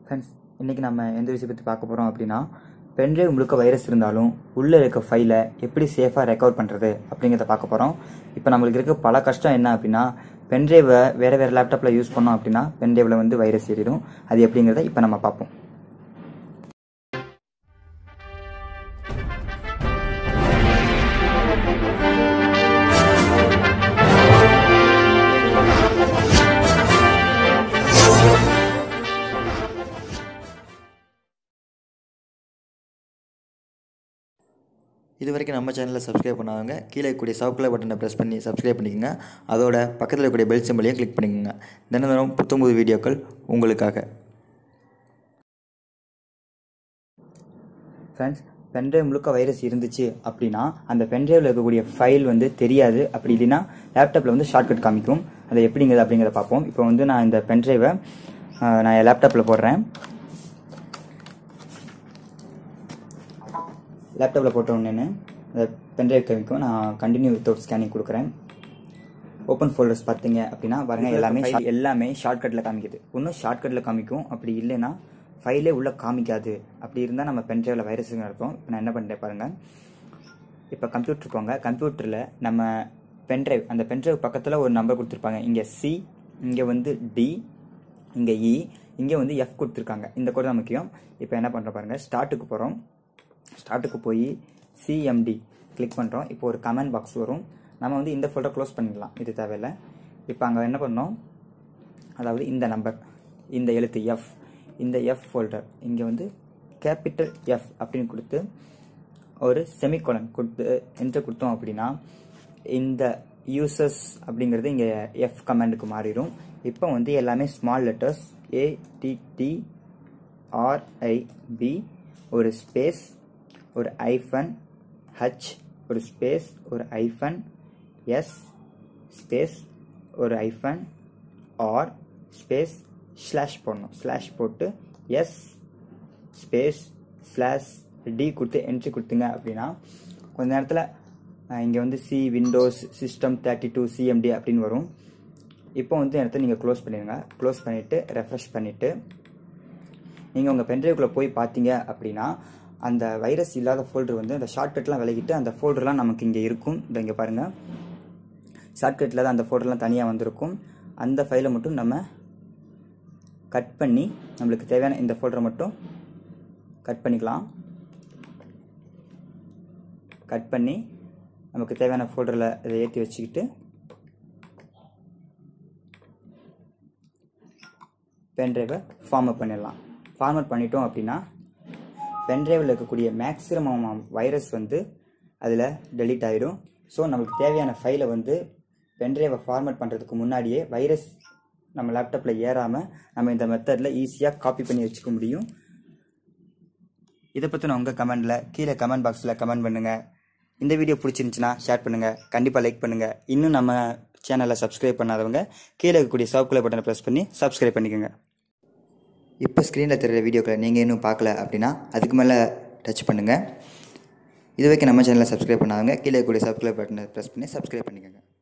friends இன்றைக்கி நம்ம எந்த விஷயம் பற்றி பார்க்க போகிறோம் அப்படின்னா பென்ட்ரைவ் முழுக்க வைரஸ் இருந்தாலும் உள்ளே இருக்க ஃபைலை எப்படி சேஃபாக ரெக்கவர் பண்ணுறது அப்படிங்கிறத பார்க்க போகிறோம் இப்போ நம்மளுக்கு இருக்க பல கஷ்டம் என்ன அப்படின்னா பென்ட்ரைவை வேறு வேறு லேப்டாப்பில் யூஸ் பண்ணோம் அப்படின்னா பென்ட்ரைவில் வந்து வைரஸ் ஏறிடும் அது எப்படிங்கிறத இப்போ நம்ம பார்ப்போம் இது வரைக்கும் நம்ம சேனலில் சப்ஸ்கிரைப் பண்ணாதவங்க கீழே இருக்கக்கூடிய சவுக்கில் பட்டனை ப்ரெஸ் பண்ணி சப்ஸ்கிரைப் பண்ணிக்கோங்க அதோட பக்கத்தில் இருக்கக்கூடிய பெல் சிம்பிளையும் கிளிக் பண்ணிக்கோங்க தினம் தினம் புத்தம்புது வீடியோக்கள் உங்களுக்காக ஃப்ரெண்ட்ஸ் பென்ட்ரைவ் முழுக்க வைரஸ் இருந்துச்சு அப்படின்னா அந்த பென்ட்ரைவில் இருக்கக்கூடிய ஃபைல் வந்து தெரியாது அப்படி இல்லைன்னா லேப்டாப்பில் வந்து ஷார்ட்கட் காமிக்கும் அதை எப்படிங்கிறது அப்படிங்கிறத பார்ப்போம் இப்போ வந்து நான் இந்த பென்ட்ரைவை நான் என் லேப்டாப்பில் போடுறேன் லேப்டாப்பில் போட்ட உடனே அந்த பென்ட்ரைவ் காமிக்கும் நான் கண்டினியூ வித்தவுட் ஸ்கேனிங் கொடுக்குறேன் ஓப்பன் ஃபோல்டர்ஸ் பார்த்தீங்க அப்படின்னா பாருங்க எல்லாமே short- எல்லாமே ஷார்ட்கட்டில் காமிக்குது ஒன்றும் ஷார்ட்கட்டில் காமிக்கும் அப்படி இல்லைன்னா ஃபைலே உள்ளே காமிக்காது அப்படி இருந்தால் நம்ம பென்ட்ரைவில் வைரஸுங்க அர்த்தம் இப்போ நான் என்ன பண்ணுறேன் பாருங்கள் இப்போ கம்ப்யூட்டர் போங்க கம்ப்யூட்டரில் நம்ம பென்ட்ரைவ் அந்த பென்ட்ரைவ் பக்கத்தில் ஒரு நம்பர் கொடுத்துருப்பாங்க இங்கே சி இங்கே வந்து டி இங்கே இ இங்கே வந்து எஃப் கொடுத்துருக்காங்க இந்த கோடு தான் முக்கியம் இப்போ என்ன பண்ணுறோம் பாருங்கள் ஸ்டார்ட்டுக்கு போகிறோம் ஸ்டார்ட்டுக்கு போய் சிஎம்டி கிளிக் பண்ணுறோம் இப்போ ஒரு கமெண்ட் பாக்ஸ் வரும் நம்ம வந்து இந்த ஃபோல்டர் க்ளோஸ் பண்ணிடலாம் இது தேவையில்லை இப்போ அங்கே என்ன பண்ணோம் அதாவது இந்த நம்பர் இந்த எழுத்து எஃப் இந்த எஃப் ஃபோல்டர் இங்கே வந்து கேபிட்டல் எஃப் அப்படின்னு கொடுத்து ஒரு செமிகோலன் கொடுத்து என்டர் கொடுத்தோம் அப்படின்னா இந்த யூசர்ஸ் அப்படிங்கிறது இங்கே எஃப் கமாண்டுக்கு மாறிடும் இப்போ வந்து எல்லாமே ஸ்மால் லெட்டர்ஸ் ஏடிடி ஆர்ஐபி ஒரு ஸ்பேஸ் ஒரு ஐஃபன் ஹச் ஒரு ஸ்பேஸ் ஒரு ஐஃபன் எஸ் ஸ்பேஸ் ஒரு ஐஃபன் ஆர் ஸ்பேஸ் ஸ்லாஷ் போடணும் ஸ்லாஷ் போட்டு எஸ் ஸ்பேஸ் ஸ்லாஷ் டி கொடுத்து என்ட்ரி கொடுத்தீங்க அப்படின்னா கொஞ்ச நேரத்தில் இங்கே வந்து C Windows system thirty two C M D அப்படின்னு வரும் இப்போ வந்து இடத்த நீங்கள் க்ளோஸ் பண்ணிடுங்க க்ளோஸ் பண்ணிவிட்டு ரெஃப்ரெஷ் பண்ணிவிட்டு நீங்கள் உங்கள் பென்ட்ரைவ்குள்ளே போய் பார்த்தீங்க அப்படின்னா அந்த வைரஸ் இல்லாத ஃபோல்டர் வந்து அந்த ஷார்ட்கட்லாம் விலகிட்டு அந்த ஃபோல்டர்லாம் நமக்கு இங்கே இருக்கும் இந்த இங்கே பாருங்கள் ஷார்ட்கட்டில் தான் அந்த ஃபோல்டர்லாம் தனியாக வந்திருக்கும் அந்த ஃபைலை மட்டும் நம்ம கட் பண்ணி நம்மளுக்கு தேவையான இந்த ஃபோல்டரை மட்டும் கட் பண்ணிக்கலாம் கட் பண்ணி நமக்கு தேவையான ஃபோல்டரில் இதை ஏற்றி வச்சுக்கிட்டு பென்ட்ரைவை ஃபார்மட் பண்ணிடலாம் ஃபார்மட் பண்ணிட்டோம் அப்படின்னா பென்ட்ரைவில் இருக்கக்கூடிய மேக்ஸிமம் வைரஸ் வந்து அதில் டெலீட் ஆயிடும் ஸோ நம்மளுக்கு தேவையான ஃபைலை வந்து பென்ட்ரைவை ஃபார்மட் பண்ணுறதுக்கு முன்னாடியே வைரஸ் நம்ம லேப்டாப்பில் ஏறாமல் நம்ம இந்த மெத்தடில் ஈஸியாக காப்பி பண்ணி வச்சுக்க முடியும் இதை பற்றின உங்கள் கமெண்டில் கீழே கமெண்ட் பாக்ஸில் கமெண்ட் பண்ணுங்கள் இந்த வீடியோ பிடிச்சிருந்துச்சுன்னா ஷேர் பண்ணுங்கள் கண்டிப்பாக லைக் பண்ணுங்கள் இன்னும் நம்ம சேனலை சப்ஸ்கிரைப் பண்ணாதவங்க கீழே இருக்கக்கூடிய சவுக்கில் பட்டனை ப்ரெஸ் பண்ணி சப்ஸ்கிரைப் பண்ணிக்கோங்க இப்போ ஸ்க்ரீனில் தெரிகிற வீடியோக்களை நீங்கள் இன்னும் பார்க்கல அப்படின்னா அதுக்கு மேலே டச் பண்ணுங்கள் இது வரைக்கும் நம்ம சேனலை சப்ஸ்கிரைப் பண்ணாதவங்க கீழே இருக்கக்கூடிய சப்ஸ்கிரைப் பட்டனை ப்ரெஸ் பண்ணி சப்ஸ்கிரைப் பண்ணிக்கோங்க